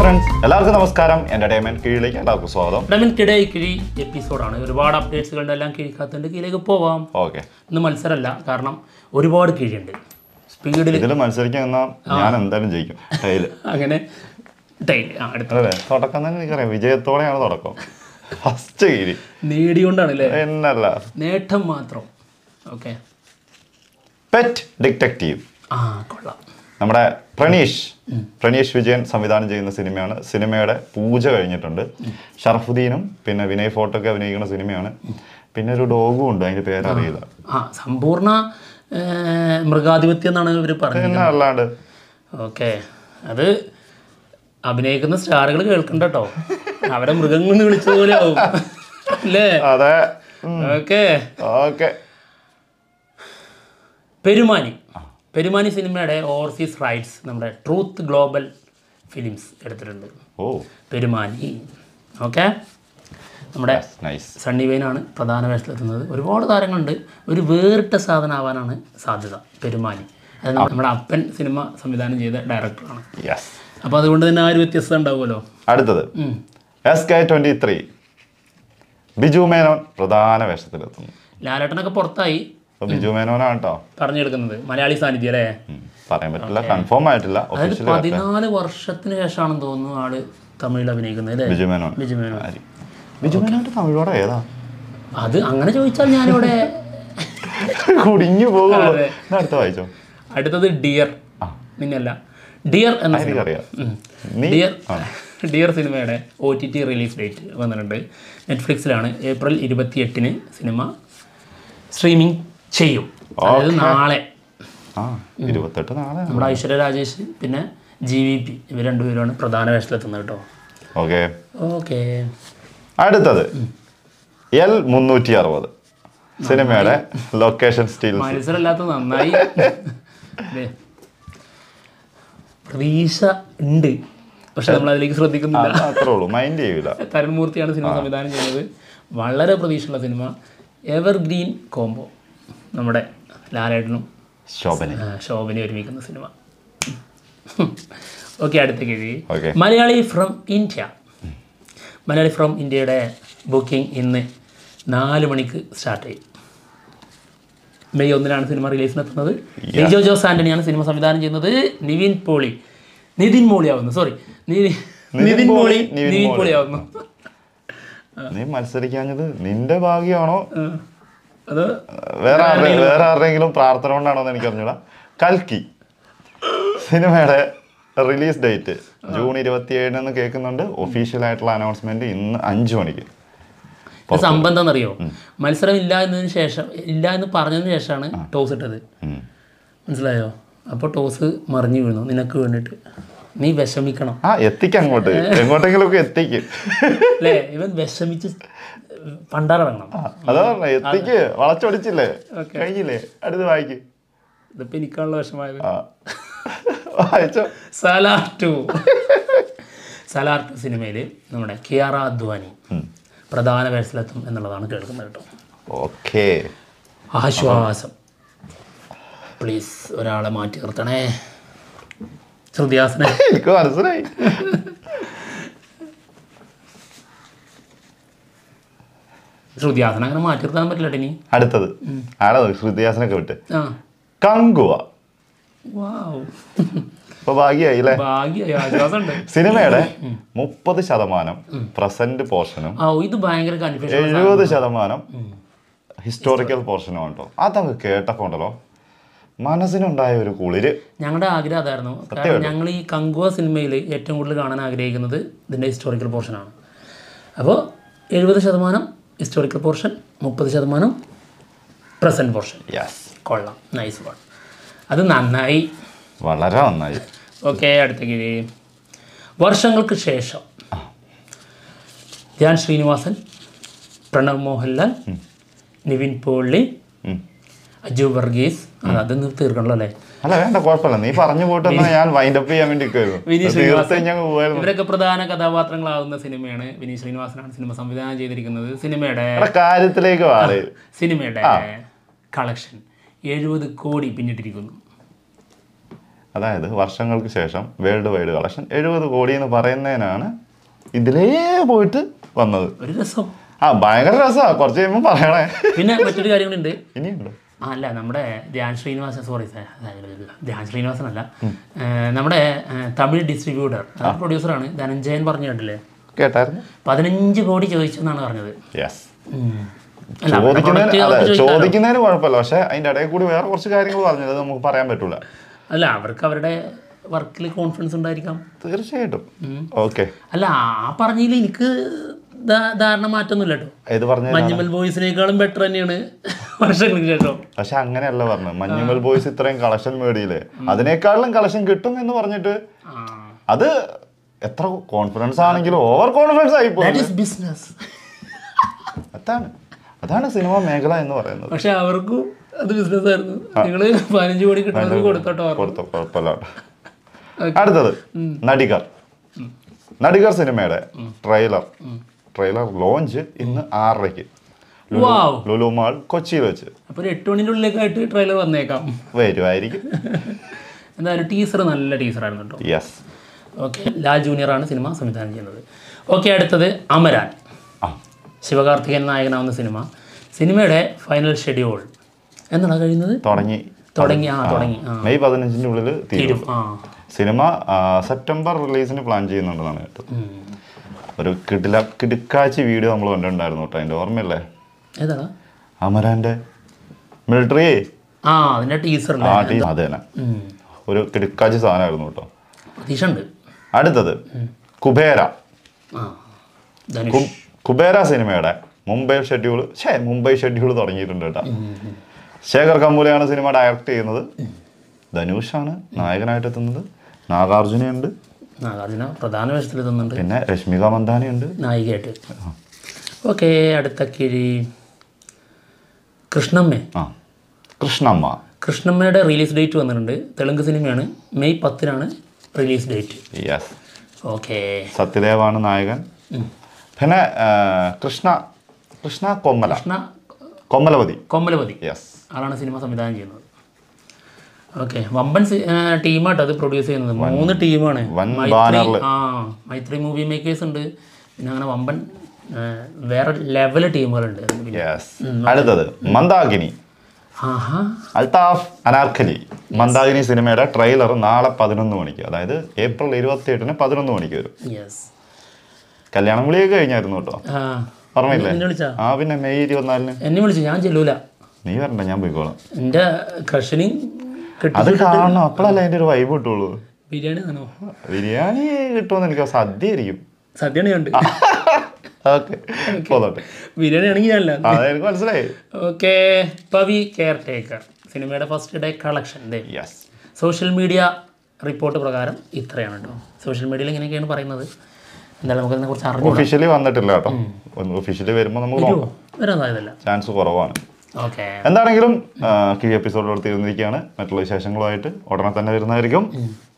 Friends എല്ലാവർക്കും നമസ്കാരം entertainment കീഴിലേക്ക് എല്ലാവർക്കും സ്വാഗതം ഡമിൻകിടെ കിഴി എപ്പിസോഡാണ് ഒരുപാട് അപ്ഡേറ്റ്സുകളുടെ എല്ലാം കിഴിക്കാത്തതിൻ്റെ കീഴിലേക്ക് പോവാം ഓക്കെ ഇന്ന് മത്സരമല്ല കാരണം ഒരുപാട് കിഴിയുണ്ട് സ്പീഡിൽ ഇതിൽ മത്സരിക്കാൻ നിന്നാ ഞാൻ എന്തായാലും ജയിക്കും ടൈല് അങ്ങനെ ടൈൽ ആ അടുത്ത അതെ തുടക്കം തന്നെ എനിക്കറിയാം വിജയത്തോടെയാണ് തുടക്കം ഫസ്റ്റ് കീരി നേടിയോണ്ടാണ് അല്ലേ എന്നല്ല നേട്ടം മാത്രം ഓക്കെ പെറ്റ് ഡിറ്റക്റ്റീവ് ആ കൊള്ളാം നമ്മുടെ പ്രണീഷ് പ്രണീഷ് വിജയൻ സംവിധാനം ചെയ്യുന്ന സിനിമയാണ് സിനിമയുടെ പൂജ കഴിഞ്ഞിട്ടുണ്ട് ഷറഫുദ്ദീനും പിന്നെ വിനയ് ഫോട്ടോക്കെ അഭിനയിക്കുന്ന സിനിമയാണ് പിന്നെ ഒരു ഡോഗും ഉണ്ട് അതിന്റെ പേരറിയില്ല ആ സമ്പൂർണ്ണ ഏ, മൃഗാധിപത്യം എന്നാണ് ഇവർ പറഞ്ഞത് പിന്നെ അല്ലാണ്ട് ഓക്കെ അത് അഭിനയിക്കുന്ന സ്റ്റാറുകൾ കേൾക്കണ്ട കേട്ടോ അവരെ മൃഗങ്ങൾ എന്ന് വിളിച്ച പോലെ ആവും അല്ലേ അതെ ഓക്കെ ഓക്കെ പെരുമാനി പെരുമാനി സിനിമയുടെ ഓവർസീസ് റൈറ്റ്സ് നമ്മുടെ ട്രൂത്ത് ഗ്ലോബൽ ഫിലിംസ് എടുത്തിട്ടുണ്ട് ഓ പെരുമാനി ഓക്കെ നമ്മുടെ നൈസ് സണ്ണി വെയിനാണ് പ്രധാന വേഷത്തിലെത്തുന്നത് ഒരുപാട് താരങ്ങളുണ്ട് ഒരു വേറിട്ട സാധനമാവാനാണ് സാധ്യത പെരുമാനി അത് നമ്മുടെ അപ്പൻ സിനിമ സംവിധാനം ചെയ്ത ഡയറക്ടറാണ് യെസ് അപ്പോൾ അതുകൊണ്ട് തന്നെ ആ ഒരു വ്യത്യസ്തത ഉണ്ടാവുമല്ലോ അടുത്തത് ഉം. S K twenty three Biju Menon പ്രധാന വേഷത്തിലെത്തുന്നു ലാലേട്ടനൊക്കെ പുറത്തായി അപ്പൊ ബിജു മേനോനാണ് കേട്ടോ പറഞ്ഞെടുക്കുന്നത് മലയാളി സാന്നിധ്യം അല്ലേ ഉം. പറയാൻ പറ്റില്ല കൺഫേം ആയിട്ടില്ല അതായത് ഒഫീഷ്യലി പതിനാല് വർഷത്തിന് ശേഷമാണെന്ന് തോന്നുന്നു ആള് തമിഴിൽ അഭിനയിക്കുന്നത് അല്ലേ ബിജു മേനോൻ ബിജു മേനോൻ ആയിരിക്കും. ബിജു മേനോന്റെ തമിഴോടെ ഏതാ അത് അങ്ങനെ ചോദിച്ചാൽ ഞാനിവിടെ കുടിഞ്ഞു പോകുള്ളൂ അതെ. എന്നാ അടുത്ത വായിച്ചോ അടുത്തത് ഡിയർ ആ. നിന്നല്ല ഡിയർ എന്ന സിനിമ എനിക്കറിയാം ഉം. നീ ഡിയർ ആ. ഡിയർ സിനിമയുടെ O T T release date വന്നിട്ടുണ്ട് നെറ്റ്ഫ്ലിക്സിലാണ് ഏപ്രിൽ ഇരുപത്തി എട്ടിന് സിനിമ സ്ട്രീമിംഗ് ചെയ്യും അതായത് നാളെ ആ ഇരുപത്തെട്ട് നാളെ നമ്മുടെ ഐശ്വര്യ രാജേഷ് പിന്നെ ജി വി പി ഇവർ രണ്ടുപേരുമാണ് പ്രധാന വേഷത്തിലെത്തുന്നത് കേട്ടോ ഓക്കെ ഓക്കെ അടുത്തത് എൽ മുന്നൂറ്റി അറുപത് സിനിമയുടെ ലൊക്കേഷൻ സ്റ്റീൽ മത്സരമില്ലാത്ത നന്നായി ദേ. പ്രതീക്ഷ ഉണ്ട് പക്ഷെ നമ്മൾ അതിലേക്ക് ശ്രദ്ധിക്കുന്നില്ല അത്രേ ഉള്ളൂ മൈൻഡ് ചെയ്യൂല തരുൺമൂർത്തിയാണ് സിനിമ സംവിധാനം ചെയ്യുന്നത് വളരെ പ്രതീക്ഷയുള്ള സിനിമ എവർഗ്രീൻ കോംബോ നമ്മുടെ ലാലേട്ടനും ശോഭന ആ, ശോഭനയും ഒരുമിക്കുന്ന സിനിമ ഓക്കെ അടുത്ത കിഴി okay Malayali from India Malayali from ഇന്ത്യയുടെ ബുക്കിംഗ് ഇന്ന് നാല് മണിക്ക് സ്റ്റാർട്ട് ചെയ്യും മെയ് ഒന്നിനാണ് സിനിമ റിലീസിനെത്തുന്നത് ലിജോ ജോസ് ആന്റണിയാണ് സിനിമ സംവിധാനം ചെയ്യുന്നത് നിവിൻ പോളി നിതിൻ മോളിയാവുന്നു സോറി നിതിൻ മോളി നിവിൻ നിവിൻ പോളി. പോളിയാവുന്നു നീ മത്സരിക്കാഞ്ഞത് നിന്റെ ഭാഗ്യമാണോ ആ, അത് വേറെ ആരുടെ വേറെ ആരുടെയെങ്കിലും പ്രാർത്ഥന കൊണ്ടാണോ എന്ന് എനിക്ക് അറിഞ്ഞൂടാ കൽക്കി സിനിമയുടെ റിലീസ് ഡേറ്റ് ജൂൺ ഇരുപത്തി ഏഴിന് കേൾക്കുന്നുണ്ട് ഒഫീഷ്യൽ ആയിട്ടുള്ള അനൗൺസ്മെന്റ് ഇന്ന് അഞ്ചു മണിക്ക് ഇത് സംഭവം എന്താണെന്നറിയോ മത്സരം ഇല്ല എന്നതിന് ശേഷം ഇല്ല എന്ന് പറഞ്ഞതിന് ശേഷമാണ് ടോസ് ഇട്ടത് ഉം. മനസ്സിലായോ അപ്പോൾ ടോസ് മറിഞ്ഞു വീണു നിനക്ക് വേണ്ടിയിട്ട് നീ വിഷമിക്കണം ആ എത്തിക്ക് അങ്ങോട്ട് എങ്ങോട്ടെങ്കിലും ഒക്കെ എത്തിക്ക് അല്ലേ ഇവൻ വിഷമിച്ച് പണ്ടാറടങ്ങണം അതാ പറഞ്ഞ എത്തിക്ക് വളച്ചൊടിച്ചില്ലേ കഴിഞ്ഞില്ലേ അടുത്ത് വായിക്ക് ഇതിപ്പോൾ എനിക്കാണല്ലോ വിഷമായത് ആ വായിച്ചോ സലാർ ടു സലാർ ടു സിനിമയിൽ നമ്മുടെ കിയാറ അദ്വാനി പ്രധാന വേഷത്തിലെത്തും എന്നുള്ളതാണ് കേൾക്കുന്നത് കേട്ടോ ഓക്കേ ആശ്വാസം പ്ലീസ് ഒരാളെ മാറ്റി നിർത്തണേ ശ്രുതിഹാസനെ എനിക്ക് മനസ്സിലായി ശ്രുതിഹാസന അങ്ങനെ മാറ്റി നിർത്താൻ പറ്റില്ല ഇനി അടുത്തത് ആടെ ശ്രുതിഹാസനൊക്കെ വിട്ട് ആ കങ്കുവ വാവ് ഇപ്പൊ ഭാഗ്യായി അല്ലേ ഭാഗ്യമായി ആശ്വാസമുണ്ട് സിനിമയുടെ മുപ്പത് ശതമാനം പ്രസന്റ് പോർഷനും ആ ഇത് ഭയങ്കര കൺഫ്യൂഷൻ എഴുപത് ശതമാനം ഹിസ്റ്റോറിക്കൽ പോർഷനും കേട്ടോ അതൊക്കെ കേട്ടപ്പോ ഉണ്ടല്ലോ മനസ്സിനുണ്ടായ ഒരു കുളിര് ഞങ്ങളുടെ ആഗ്രഹം അതായിരുന്നു കാരണം ഞങ്ങൾ ഈ കങ്കുവ സിനിമയിൽ ഏറ്റവും കൂടുതൽ കാണാൻ ആഗ്രഹിക്കുന്നത് ഇതിൻ്റെ ഹിസ്റ്റോറിക്കൽ പോർഷനാണ് അപ്പോൾ എഴുപത് ശതമാനം ഹിസ്റ്റോറിക്കൽ പോർഷൻ മുപ്പത് ശതമാനം പ്രസൻറ്റ് പോർഷൻ യെസ് കൊള്ളാം നൈസ് വൺ അത് നന്നായി വളരെ നന്നായി ഓക്കെ അടുത്ത കിഴി വർഷങ്ങൾക്ക് ശേഷം ധ്യാൻ ശ്രീനിവാസൻ പ്രണവ് മോഹൻലാൽ നിവിൻ പോളി ഉം. അജു വർഗീസ് അത് അതൊന്ന് തീർക്കണല്ലോ അല്ലേ അല്ല വേണ്ട കുഴപ്പമില്ല നീ പറഞ്ഞു പോട്ടെന്നാ ഞാൻ വൈൻഡ് അപ്പ് ചെയ്യാൻ വേണ്ടി വിനീത് തീർത്ത് ഞാൻ പോയായിരുന്നു ഇവരൊക്കെ പ്രധാന കഥാപാത്രങ്ങളാവുന്ന സിനിമയാണ് വിനീത് ശ്രീനിവാസനാണ് സിനിമ സംവിധാനം ചെയ്തിരിക്കുന്നത് സിനിമയുടെ എടാ, കാര്യത്തിലേക്ക് വാള് സിനിമയുടെ കളക്ഷൻ എഴുപത് കോടി പിന്നിട്ടിരിക്കുന്നു അതായത് വർഷങ്ങൾക്ക് ശേഷം വേൾഡ് വൈഡ് കളക്ഷൻ എഴുപത് കോടി എന്ന് പറയുന്നതിനാണ് ഇതിലേ പോയിട്ട് വന്നത് ഒരു രസം ആ ഭയങ്കര രസമാണ് കുറച്ച് കഴിയുമ്പോൾ പറയണേ പിന്നെ മറ്റൊരു കാര്യം കൂടി ഉണ്ട് ഇനിയുണ്ട് ആ, അല്ല നമ്മുടെ ധ്യാൻ ശ്രീനിവാസൻ സോറി ധ്യാൻ ശ്രീനിവാസൻ അല്ല ഏ, നമ്മുടെ ഏ, തമിഴ് ഡിസ്ട്രിബ്യൂട്ടർ പ്രൊഡ്യൂസറാണ് ധനഞ്ജയൻ പറഞ്ഞു കണ്ടില്ലേ കേട്ടായിരുന്നു പതിനഞ്ച് കോടി ചോദിച്ചു എന്നാണ് പറഞ്ഞത് യെസ് ഉം. അല്ല, അവരുടെ ചോദിക്കുന്നതിന് product അതെ അവർക്ക് ചോദിക്കാലോ. ചോദിക്കുന്നതിന് കുഴപ്പമില്ല പക്ഷെ അതിന്റെ ഇടയിൽ കൂടി വേറെ കുറച്ച് കാര്യങ്ങൾ പറഞ്ഞത് നമുക്ക് പറയാൻ പറ്റൂല അല്ല അവർക്ക് അവരുടെ വർക്കിൽ കോൺഫിഡൻസ് ഉണ്ടായിരിക്കാം തീർച്ചയായിട്ടും ഓക്കെ അല്ല ആ പറഞ്ഞതിൽ എനിക്ക് ധാ- ധാരണ മാറ്റൊന്നുമില്ല കേട്ടോ ഇത് പറഞ്ഞ മഞ്ഞുമൽ ബോയ്സിനേക്കാളും ബെറ്റർ തന്നെയാണ് വർഷങ്ങൾക്ക് ശേഷം പക്ഷെ അങ്ങനെയല്ല പറഞ്ഞത് മഞ്ഞുമൽ ബോയ്സ് ഇത്രയും കളക്ഷൻ മേടിയില്ലേ അതിനേക്കാളും കളക്ഷൻ കിട്ടും എന്ന് പറഞ്ഞിട്ട് ആ അത് എത്ര കോൺഫിഡൻസ് ആണെങ്കിലും ഓവർ കോൺഫിഡൻസ് ആയി ദാറ്റ് പോയി ഈസ് ബിസിനസ് അതാണ് അതാണ് സിനിമ മേഖല എന്ന് പറയുന്നത് പക്ഷെ അവർക്കും അത് ബിസിനസ് ആയിരുന്നു നിങ്ങള് പതിനഞ്ച് കോടി കിട്ടുന്നവർക്ക് കൊടുത്തോട്ടോ കൊടുത്തു കുഴപ്പമില്ല അടുത്തത് നടികർ നടികർ സിനിമയുടെ ട്രെയിലർ ട്രെയിലർ ലോഞ്ച് ഇന്ന് ആറരയ്ക്ക് വാവ് ലുലു മാൾ കൊച്ചിയിൽ വെച്ച് അപ്പൊ ഒരു എട്ട് മണിന്റെ ഉള്ളിലേക്കായിട്ട് ട്രെയിലർ വന്നേക്കാം വരുമായിരിക്കും എന്തായാലും ടീസർ നല്ല ടീസറായിരുന്നു കേട്ടോ യെസ് ഓക്കെ ലാൽ ജൂനിയറാണ് സിനിമ സംവിധാനം ചെയ്യുന്നത് ഓക്കെ അടുത്തത് അമരാൻ ആ ശിവകാർത്തികൻ നായകനാവുന്ന സിനിമ സിനിമയുടെ ഫൈനൽ ഷെഡ്യൂൾ എന്നാണ് കഴിയുന്നത് തുടങ്ങി തുടങ്ങി ആ തുടങ്ങി ആ മെയ് പതിനഞ്ചിൻ്റെ ഉള്ളിൽ തീരും തീരും ആ സിനിമ ആ, സെപ്റ്റംബർ റിലീസിന് പ്ലാൻ ചെയ്യുന്നുണ്ടെന്നാണ് കേട്ടത് ഉം. ഒരു കിടില കിടുക്കാച്ചി വീഡിയോ നമ്മൾ കണ്ടിട്ടുണ്ടായിരുന്നു കേട്ടോ അതിൻ്റെ ഓർമ്മയില്ലേ ഏതാടാ അമരാൻ്റെ മിലിറ്ററി ആ അതിന്റെ ടീസർ ആ ടീ അത് തന്നെ ഒരു കിടുക്കാച്ചി സാധനമായിരുന്നു കേട്ടോ പ്രതീക്ഷ ഉണ്ട് അടുത്തത് കുബേര ആ ധനുഷ് കു- കുബേര സിനിമയുടെ മുംബൈ ഷെഡ്യൂൾ ഷേ മുംബൈ ഷെഡ്യൂൾ തുടങ്ങിയിട്ടുണ്ട് കേട്ടോ ശേഖർ കമ്പൂലയാണ് സിനിമ ഡയറക്റ്റ് ചെയ്യുന്നത് ധനുഷാണ് നായകനായിട്ട് എത്തുന്നത് നാഗാർജുനയുണ്ട് നാഗാർജുന പ്രധാന വേഷത്തിൽ എത്തുന്നുണ്ട് പിന്നെ രശ്മിക മന്ദാനയുണ്ട് നായികയായിട്ട് ഓക്കെ അടുത്ത കിഴി കൃഷ്ണമ്മ ആ കൃഷ്ണമ്മ കൃഷ്ണമ്മയുടെ റിലീസ് ഡേറ്റ് വന്നിട്ടുണ്ട് തെലുങ്ക് സിനിമയാണ് മെയ് പത്തിനാണ് റിലീസ് ഡേറ്റ് യെസ് ഓക്കെ സത്യദേവാണ് നായകൻ പിന്നെ ആ, കൃഷ്ണ കൃഷ്ണ കൊമ്മല കൃഷ്ണ കൊമ്മലവതി കൊമ്മലപതി യെസ് ആളാണ് സിനിമ സംവിധാനം ചെയ്യുന്നത് ഓക്കെ വമ്പൻ ടീമായിട്ട് അത് പ്രൊഡ്യൂസ് ചെയ്യുന്നത് മൂന്ന് ടീമാണ് വൻ മൈത്രി ബാനറില്. ആ മൈത്രി മൂവി മേക്കേഴ്സ് ഉണ്ട് പിന്നെ അങ്ങനെ വമ്പൻ ആ, വേറെ ലെവൽ ടീമുകളുണ്ട് അതിന് പിന്നെ. യെസ് അടുത്തത് മന്ദാകിനി ആഹാ അൽത്താഫ് അനാർക്കലി മന്ദാകിനി സിനിമയുടെ ട്രെയിലർ നാളെ പതിനൊന്ന് മണിക്ക് അതായത് ഏപ്രിൽ ഇരുപത്തി എട്ടിന് പതിനൊന്ന് മണിക്ക് വരും യെസ് കല്യാണം വിളിയൊക്കെ കഴിഞ്ഞായിരുന്നു കേട്ടോ ആ ഓർമ്മയില്ലേ എന്നെ വിളിച്ചാ ആ പിന്നെ മെയ് ഇരുപത്തിനാലിന് എന്നെ വിളിച്ചു ഞാൻ ചെല്ലൂല നീ വരണ്ട ഞാൻ പോയിക്കോളാം എൻ്റെ ക്രഷനി അത് കിട്ടി കാണണം അപ്പോഴല്ലേ അതിന്റെ ഒരു വൈബ് കിട്ടുള്ളൂ ബിരിയാണി തന്നോ ബിരിയാണി കിട്ടുമെന്ന് എനിക്ക് സദ്യ ആയിരിക്കും സദ്യയാണ് കണ്ട് ഓക്കെ പോന്നോട്ടെ ബിരിയാണി ആണെങ്കിൽ ഞാനല്ല അതെ എനിക്ക് മനസ്സിലായി ഓക്കെ പവി കെയർ ടേക്കർ സിനിമയുടെ ഫസ്റ്റ് ഡേ കളക്ഷൻ ദേ യെസ് സോഷ്യൽ മീഡിയ റിപ്പോർട്ട് പ്രകാരം ഇത്രയാണ് കേട്ടോ സോഷ്യൽ മീഡിയയിൽ ഇങ്ങനെയൊക്കെയാണ് പറയുന്നത് എന്തായാലും നമുക്കതിനെ കുറിച്ച് അറിഞ്ഞു ഒഫീഷ്യലി വന്നിട്ടില്ല കേട്ടോ ഒഫീഷ്യലി വരുമ്പോൾ നമുക്ക് നോക്കാം വരാൻ സാധ്യതയില്ല ചാൻസ് കുറവാണ് ഓക്കെ എന്താണെങ്കിലും കീ എപ്പിസോഡിലോട് തീർന്നിരിക്കുകയാണ് മറ്റുള്ള വിശേഷങ്ങളുമായിട്ട് ഉടനെ തന്നെ വരുന്നതായിരിക്കും